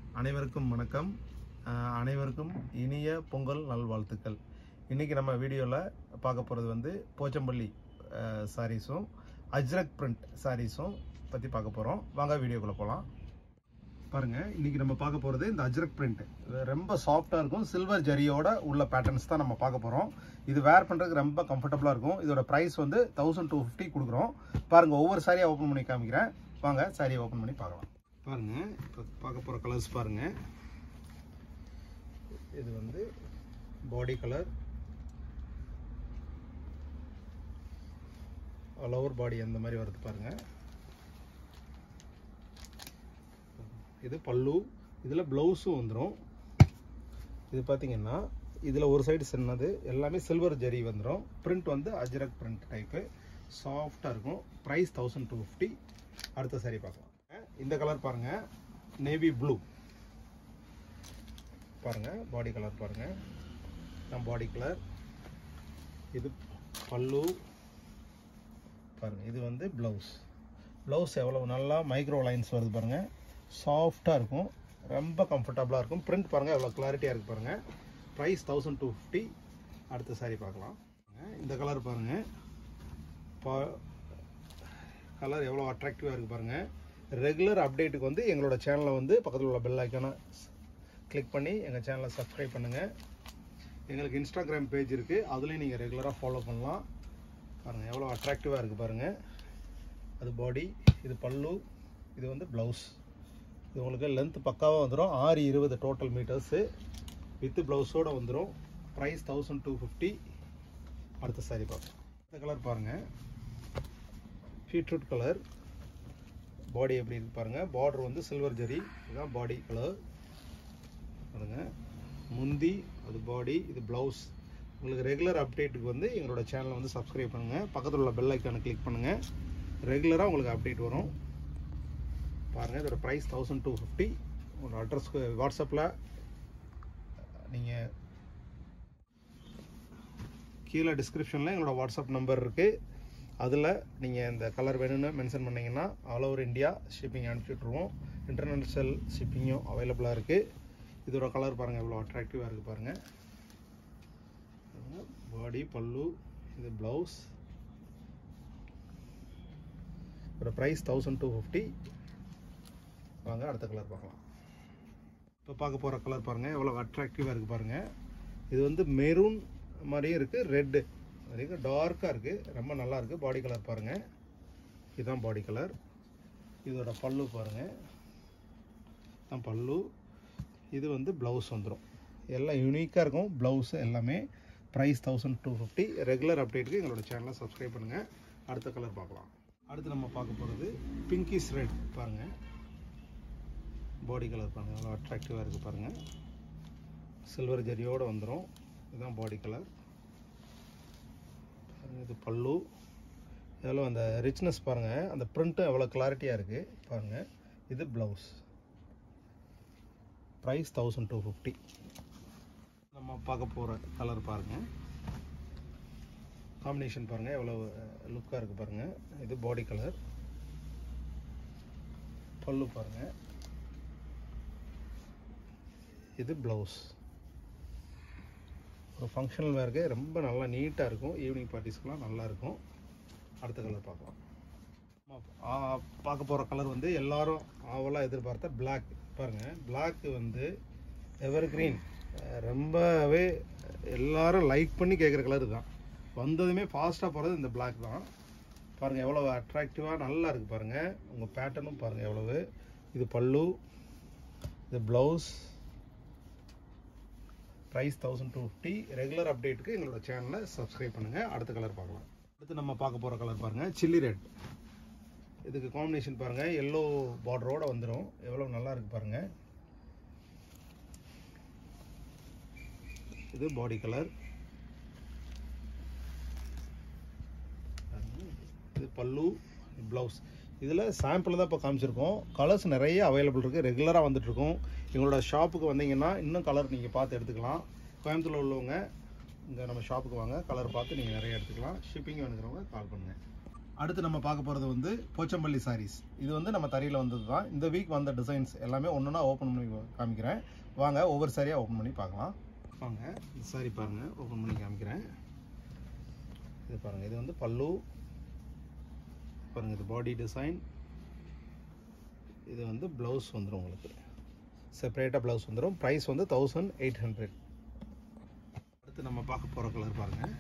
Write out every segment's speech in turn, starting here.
அனைவருக்கும் வணக்கம் அஹ் அனைவருக்கும் இனிய பொங்கல் நல்வாழ்த்துக்கள் இன்றைக்கி நம்ம வீடியோவில் பார்க்க போகிறது வந்து போச்சம்பள்ளி சாரீஸும் அஜ்ரக் பிரிண்ட் சாரீஸும் பற்றி பார்க்க போகிறோம் வாங்க வீடியோக்குள்ளே போகலாம் பாருங்கள் இன்றைக்கி நம்ம பார்க்க போகிறது இந்த அஜ்ரக் பிரிண்ட் ரொம்ப சாஃப்டாக இருக்கும் சில்வர் ஜரியோட உள்ள பேட்டர்ன்ஸ் தான் நம்ம பார்க்க போகிறோம் இது வேர் பண்ணுறதுக்கு ரொம்ப கம்ஃபர்டபுளாக இருக்கும் இதோட ப்ரைஸ் வந்து தௌசண்ட் டூ ஃபிஃப்டி கொடுக்குறோம் பாருங்கள் ஒவ்வொரு சாரியாக ஓப்பன் பண்ணி காமிக்கிறேன் வாங்க சாரியை ஓப்பன் பண்ணி பார்க்கலாம் பாருங்கள் இப்போ பார்க்க போகிற கலர்ஸ் பாருங்கள் இது வந்து body colour all over body அந்த மாதிரி வருது பாருங்க இது பல்லு இதில் ப்ளவுஸும் வந்துடும் இது பார்த்தீங்கன்னா இதில் ஒரு சைடு சின்னது எல்லாமே சில்வர் ஜரி வந்துடும் பிரிண்ட் வந்து அஜ்ரக் பிரிண்ட் டைப்பு சாஃப்டாக இருக்கும் ப்ரைஸ் தௌசண்ட் டூ ஃபிஃப்டி அடுத்த சாரி பார்க்கலாம் இந்த கலர் பாருங்கள் நேவி ப்ளூ பாருங்கள் பாடி கலர் பாருங்கள் நான் பாடி கலர் இது பல்லு பாருங்கள் இது வந்து ப்ளவுஸ் ப்ளவுஸ் எவ்வளோ நல்லா மைக்ரோ லைன்ஸ் வருது பாருங்கள் சாஃப்டாக இருக்கும் ரொம்ப கம்ஃபர்டபுளாக இருக்கும் பிரிண்ட் பாருங்கள் எவ்வளோ கிளாரிட்டியாக இருக்குது பாருங்கள் ப்ரைஸ் தௌசண்ட் டூ ஃபிஃப்டி அடுத்த சாரி பார்க்கலாம் இந்த கலர் பாருங்கள் பா கலர் எவ்வளோ அட்ராக்டிவாக இருக்குது பாருங்கள் ரெகுலர் அப்டேட்டுக்கு வந்து எங்களோட சேனலை வந்து பக்கத்தில் உள்ள பெல் ஐக்கானை கிளிக் பண்ணி எங்கள் சேனலை சப்ஸ்கிரைப் பண்ணுங்கள் எங்களுக்கு இன்ஸ்டாகிராம் பேஜ் இருக்குது அதுலேயும் நீங்கள் ரெகுலராக ஃபாலோ பண்ணலாம் பாருங்கள் எவ்வளோ அட்ராக்டிவாக இருக்குது பாருங்கள் அது பாடி இது பல்லு இது வந்து ப்ளவுஸ் இது உங்களுக்கு லென்த் பக்காவாக வந்துடும் ஆறு இருபது டோட்டல் மீட்டர்ஸு வித்து ப்ளவுஸோடு வந்துடும் ப்ரைஸ் தௌசண்ட் டூ ஃபிஃப்டி அடுத்த சாரி பார்ப்போம் இந்த கலர் பாருங்கள் பீட்ரூட் கலர் பாடி எப்படி இருக்கு பாருங்கள் பார்டர் வந்து சில்வர் ஜரி இதுதான் பாடி கலர் பாருங்க முந்தி அது பாடி இது ப்ளவுஸ் உங்களுக்கு ரெகுலர் அப்டேட்டுக்கு வந்து எங்களோட சேனலை வந்து சப்ஸ்கிரைப் பண்ணுங்கள் பக்கத்தில் உள்ள பெல் ஐக்கானை கிளிக் பண்ணுங்கள் ரெகுலராக உங்களுக்கு அப்டேட் வரும் பாருங்கள் இதோட ப்ரைஸ் தௌசண்ட் டூ ஃபிஃப்டி உங்களோட அட்ரஸ்க்கு வாட்ஸ்அப்பில் நீங்கள் கீழே டிஸ்கிரிப்ஷனில் எங்களோட வாட்ஸ்அப் நம்பர் இருக்குது அதில் நீங்கள் இந்த கலர் வேணும்னு மென்ஷன் பண்ணிங்கன்னா ஆல் ஓவர் இந்தியா ஷிப்பிங் அனுப்பிச்சி விட்ருவோம் இன்டர்நேஷ்னல் ஷிப்பிங்கும் அவைலபிளாக இருக்குது இதோட கலர் பாருங்கள் எவ்வளோ அட்ராக்டிவாக இருக்குது பாருங்கள் பாடி பல்லு இது ப்ளவுஸ் இதோட ப்ரைஸ் தௌசண்ட் டூ ஃபிஃப்டி வாங்க அடுத்த கலர் பார்க்கலாம் இப்போ பார்க்க போகிற கலர் பாருங்கள் எவ்வளோ அட்ராக்டிவாக இருக்குது பாருங்கள் இது வந்து மெரூன் மாதிரியும் இருக்குது ரெட்டு வரைக்கும் டார்க்காக இருக்குது ரொம்ப நல்லா இருக்குது பாடி கலர் பாருங்கள் இதுதான் பாடி கலர் இதோட பல்லு பாருங்கள் தான் பல்லு இது வந்து ப்ளவுஸ் வந்துடும் எல்லாம் யூனிக்காக இருக்கும் ப்ளவுஸு எல்லாமே price thousand two fifty regular அப்டேட்டுக்கு எங்களோட சேனலை சப்ஸ்கிரைப் பண்ணுங்கள் அடுத்த கலர் பார்க்கலாம் அடுத்து நம்ம பார்க்க போகிறது பிங்கிஸ் ரெட் பாருங்கள் பாடி கலர் பாருங்கள் எவ்வளோ அட்ராக்டிவாக இருக்குது பாருங்கள் சில்வர் ஜரியோடு வந்துடும் இதுதான் பாடி கலர் இது பல்லு எவ்வளோ அந்த ரிச்னஸ் பாருங்கள் அந்த ப்ரிண்ட்டும் எவ்வளோ கிளாரிட்டியாக இருக்குது பாருங்கள் இது blouse price thousand two fifty நம்ம பார்க்க போகிற கலர் பாருங்கள் காம்பினேஷன் பாருங்கள் எவ்வளோ லுக்காக இருக்குது பாருங்கள் இது பாடி கலர் பல்லு பாருங்கள் இது ப்ளவுஸ் ஒரு ஃபங்க்ஷனல் வேருக்கு ரொம்ப நல்லா நீட்டாக இருக்கும் ஈவினிங் பார்ட்டிஸ்க்குலாம் நல்லா இருக்கும் அடுத்த கலர் பார்க்கலாம் பார்க்க போகிற கலர் வந்து எல்லாரும் ஆவலாக எதிர்பார்த்த பிளாக் பாருங்கள் பிளாக் வந்து எவர் கிரீன் ரொம்பவே எல்லாரும் லைக் பண்ணி கேட்குற கலர் தான் வந்ததுமே ஃபாஸ்ட்டாக போகிறது இந்த பிளாக் தான் பாருங்கள் எவ்வளோ அட்ராக்டிவாக நல்லா இருக்குது பாருங்கள் உங்கள் பேட்டர்னும் பாருங்கள் எவ்வளவு இது பல்லு இது blouse price thousand two fifty regular அப்டேட்டுக்கு எங்களோட சேனலை சப்ஸ்கிரைப் பண்ணுங்கள் அடுத்த கலர் பார்க்கலாம் அடுத்து நம்ம பார்க்க போகிற கலர் பாருங்கள் சில்லி ரெட் இதுக்கு காம்பினேஷன் பாருங்கள் எல்லோ பார்டரோட வந்துடும் எவ்வளோ நல்லா இருக்குது பாருங்கள் இது பாடி கலர் இது பல்லு ப்ளவுஸ் இதில் சாம்பிள் தான் இப்போ காமிச்சிருக்கோம் கலர்ஸ் நிறைய அவைலபிள் இருக்குது ரெகுலராக வந்துட்டுருக்கோம் எங்களோட ஷாப்புக்கு வந்தீங்கன்னா இன்னும் கலர் நீங்கள் பார்த்து எடுத்துக்கலாம் கோயம்புத்தூரில் உள்ளவங்க இங்கே நம்ம ஷாப்புக்கு வாங்க கலர் பார்த்து நீங்கள் நிறைய எடுத்துக்கலாம் ஷிப்பிங் வேணுங்கிறவங்க கால் பண்ணுங்கள் அடுத்து நம்ம பார்க்க போகிறது வந்து போச்சம்பள்ளி சாரீஸ் இது வந்து நம்ம தறியில் வந்தது தான் இந்த வீக் வந்த டிசைன்ஸ் எல்லாமே ஒன்றுனா ஓப்பன் பண்ணி காமிக்கிறேன் வாங்க ஒவ்வொரு சாரியாக ஓப்பன் பண்ணி பார்க்கலாம் வாங்க இந்த சாரி பாருங்கள் ஓப்பன் பண்ணி காமிக்கிறேன் இது பாருங்கள் இது வந்து பல்லு பாருங்கள் இது பாடி டிசைன் இது வந்து ப்ளவுஸ் வந்துடும் உங்களுக்கு செப்பரேட்டாக ப்ளவுஸ் வந்துடும் ப்ரைஸ் வந்து தௌசண்ட் எயிட் ஹண்ட்ரட் அடுத்து நம்ம பார்க்க போகிற கலர் பாருங்கள்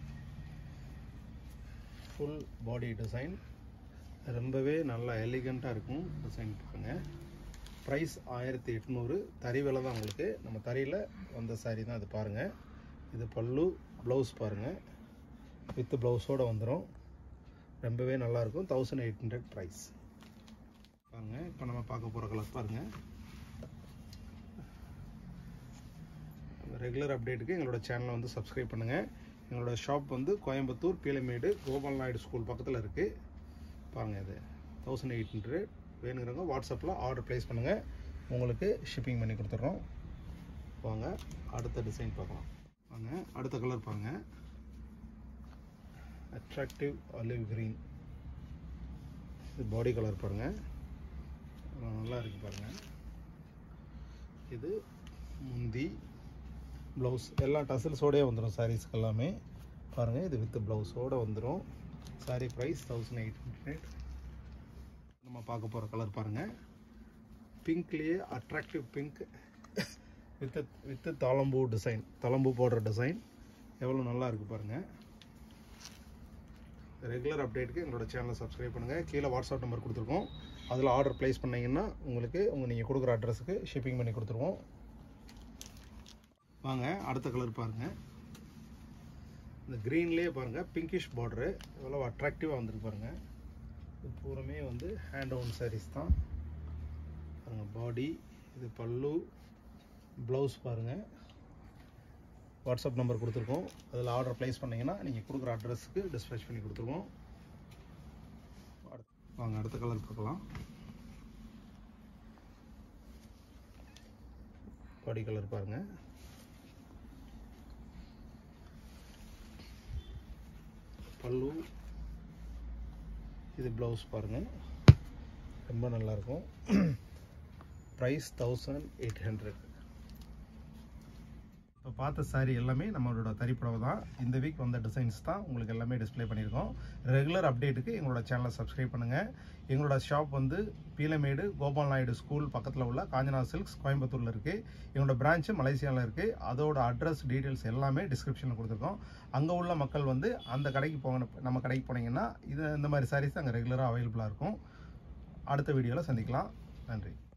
ஃபுல் பாடி டிசைன் ரொம்பவே நல்லா எலிகண்ட்டாக இருக்கும் டிசைன் பாருங்கள் ப்ரைஸ் ஆயிரத்தி எட்நூறு தறி விலை தான் உங்களுக்கு நம்ம தறியில் வந்த saree தான் இது பாருங்கள் இது பல்லு ப்ளவுஸ் பாருங்கள் வித் ப்ளவுஸோடு வந்துடும் ரொம்பவே நல்லாயிருக்கும் தௌசண்ட் எயிட் ஹண்ட்ரட் ப்ரைஸ் பாருங்கள் இப்போ நம்ம பார்க்க போகிற கலர் பாருங்கள் ரெகுலர் அப்டேட்டுக்கு எங்களோட சேனலை வந்து சப்ஸ்கிரைப் பண்ணுங்கள் எங்களோட ஷாப் வந்து கோயம்புத்தூர் பீலமேடு கோபால் நாயுடு ஸ்கூல் பக்கத்தில் இருக்குது பாருங்கள் இது தௌசண்ட் எயிட் ஹண்ட்ரட் வேணுங்கிறவங்க வாட்ஸ்அப்பில் ஆர்டர் ப்ளேஸ் பண்ணுங்கள் உங்களுக்கு ஷிப்பிங் பண்ணி கொடுத்துட்றோம் வாங்க அடுத்த டிசைன் பார்க்கலாம் வாங்க அடுத்த கலர் பாருங்கள் அட்ராக்டிவ் ஆலிவ் green இது பாடி கலர் பாருங்கள் நல்லா இருக்கு பாருங்கள் இது முந்தி ப்ளவுஸ் எல்லா டசல்ஸோடய வந்துடும் சாரீஸ்க்கு எல்லாமே பாருங்கள் இது வித் ப்ளவுஸோடு வந்துடும் sari price thousand eight hundred நம்ம பார்க்க போகிற கலர் பாருங்கள் பிங்க்லேயே அட்ராக்டிவ் பிங்க் வித் வித் தாளம்பூ டிசைன் தளம்பூ போடுற டிசைன் எவ்வளோ நல்லா இருக்குது பாருங்கள் ரெகுலர் அப்டேட்டுக்கு எங்களோட சேனலை சப்ஸ்கிரைப் பண்ணுங்கள் கீழே வாட்ஸ்அப் நம்பர் கொடுத்துருக்கோம் அதில் ஆர்டர் ப்ளேஸ் பண்ணிங்கன்னா உங்களுக்கு உங்கள் நீங்கள் கொடுக்குற அட்ரஸுக்கு ஷிப்பிங் பண்ணி கொடுத்துருவோம் வாங்க அடுத்த கலர் பாருங்கள் இந்த க்ரீன்லேயே பாருங்கள் பிங்கிஷ் பார்டரு எவ்வளோ அட்ராக்டிவாக வந்திருக்கு பாருங்கள் இது பூரமே வந்து ஹேண்ட் ஓன் sarees தான் பாருங்கள் பாடி இது பல்லு ப்ளவுஸ் பாருங்கள் வாட்ஸ்அப் நம்பர் கொடுத்துருக்கோம் அதில் ஆர்டர் ப்ளேஸ் பண்ணிங்கன்னா நீங்கள் கொடுக்குற அட்ரஸ்க்கு டிஸ்பேச் பண்ணி கொடுத்துருவோம் அடுத்து- வாங்க அடுத்த கலர் பார்க்கலாம் பாடி கலர் பாருங்கள் பல்லு இது ப்ளவுஸ் பாருங்கள் ரொம்ப நல்லாயிருக்கும் ப்ரைஸ் தௌசண்ட் எயிட் ஹண்ட்ரட் இப்போ பார்த்த saree எல்லாமே நம்மளோட தறிப்புடவை தான் இந்த வீக் வந்த டிசைன்ஸ் தான் உங்களுக்கு எல்லாமே டிஸ்ப்ளே பண்ணியிருக்கோம் ரெகுலர் அப்டேட்டுக்கு எங்களோட சேனலை சப்ஸ்கிரைப் பண்ணுங்கள் எங்களோட ஷாப் வந்து பீலமேடு கோபால் நாயுடு ஸ்கூல் பக்கத்தில் உள்ள காஞ்சனா சில்க்ஸ் கோயம்புத்தூரில் இருக்குது எங்களோட பிரான்ச்சு மலேசியாவில் இருக்குது அதோட அட்ரஸ் டீட்டெயில்ஸ் எல்லாமே டிஸ்கிரிப்ஷனில் கொடுத்துருக்கோம் அங்கே உள்ள மக்கள் வந்து அந்த கடைக்கு போக நம்ம கடைக்கு போனீங்கன்னா இது இந்த மாதிரி சாரீஸ் அங்கே ரெகுலராக அவைலபிளாக இருக்கும் அடுத்த வீடியோவில் சந்திக்கலாம் நன்றி